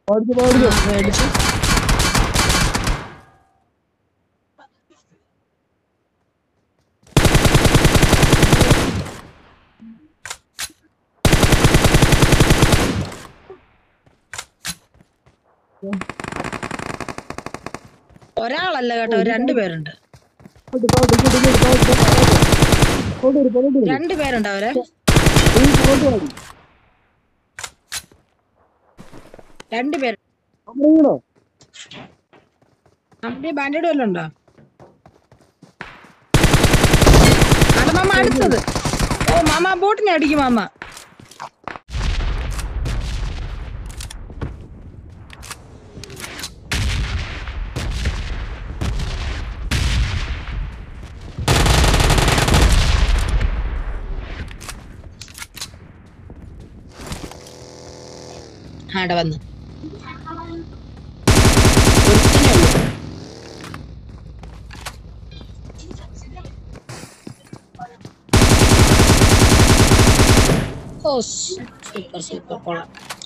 പാടിച്ചു പാടിച്ചു ആ, മേടിച്ചു ഒരാളല്ല കേട്ടോ രണ്ടുപേരുണ്ട് പാട്ട് പാട്ട് ഇങ്ങോട്ട് ഇങ്ങോട്ട് പാട്ട് പാട്ട് കൊണ്ടുവരും കൊണ്ടുവരും രണ്ടുപേരുണ്ട് അവരെ ഈ പാട്ട് പാടി രണ്ടുപേര് നമ്മുടെ വീണോ നമ്മുടെ ബാൻഡേഡ് വല്ലതും ഉണ്ടോ അത് മാമ അടുത്തത് ഓ മാമ ബോട്ടിനെ അടിക്കും മാമ ആടെ വന്ന് ഒരുത്തനേ ഉള്ളൂ ഓ സൂപ്പർ സൂപ്പർ കൊള്ളാം